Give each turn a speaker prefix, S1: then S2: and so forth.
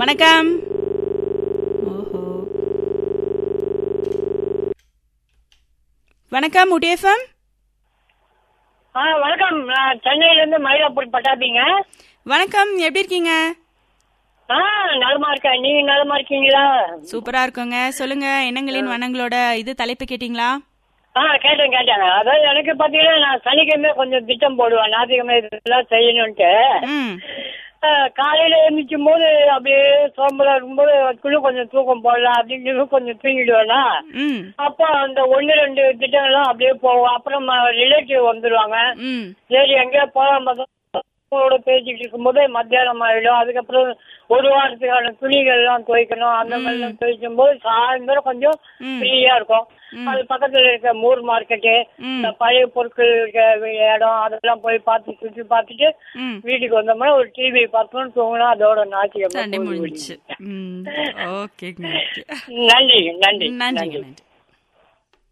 S1: வணக்கம் ஓஹோ வணக்கம் உடிஎஃப்எம்
S2: ஆ வணக்கம் நான் சென்னையிலேருந்து மயிலாப்பூர் பட்டாபிங்க
S1: வணக்கம் எப்படி இருக்கீங்க
S2: ஆ நலமா இருக்கேன் நீங்க நலமா இருக்கீங்களா
S1: சூப்பரா இருக்கோங்க சொல்லுங்க எண்ணங்களின் வண்ணங்களோட இது தலைப்பு கேட்டிங்களா
S2: ஆ கேட்டேன் கேட்டேங்க அதாவது எனக்கு பார்த்தீங்கன்னா நான் சனிக்கிழமை கொஞ்சம் திட்டம் போடுவேன் ஞாயிற்றுக்கிழமை இதெல்லாம் செய்யணும்ட்டு
S1: ம்
S2: ஆ, காலையில எழுந்திரிக்கும் போது அப்படியே சோம்பலா இருக்கும்போது அதுக்குள்ள கொஞ்சம் தூக்கம் போடலாம் அப்படின்னு கொஞ்சம் தூங்கிடுவேனா
S1: ம்
S2: அப்போ அந்த ஒன்று ரெண்டு திட்டங்கள்லாம் அப்படியே போவோம் அப்புறம் ரிலேட்டிவ் வந்துடுவாங்க
S1: ம்
S2: சரி எங்கேயோ போகாம அவங்களோட பேசிக்கிட்டு இருக்கும்போது மத்தியானம் ஆயிடும் அதுக்கப்புறம் ஒரு வாரத்துக்கான துணிகள் எல்லாம் துவைக்கணும் அந்த மாதிரி எல்லாம் துவைக்கும் போது சாயந்தரம் கொஞ்சம்
S1: ம்.
S2: ஃப்ரீயா இருக்கும் அது பக்கத்துல இருக்க மூர் மார்க்கெட்டு
S1: ம்.
S2: இந்த பழைய பொருட்கள் இருக்க இடம் அதெல்லாம் போய் பார்த்து சுற்றி பார்த்துட்டு
S1: ம்
S2: வீட்டுக்கு வந்தோம்னா ஒரு டிவி பார்த்தோம்னு தூங்கினா அதோட
S1: சண்டை
S2: ஞாயிற்றுக்கிழமை
S1: முடிஞ்சுச்சு ம் ஓகேங்க ஓகே
S2: நன்றி நன்றி
S1: நன்றிங்க நன்றி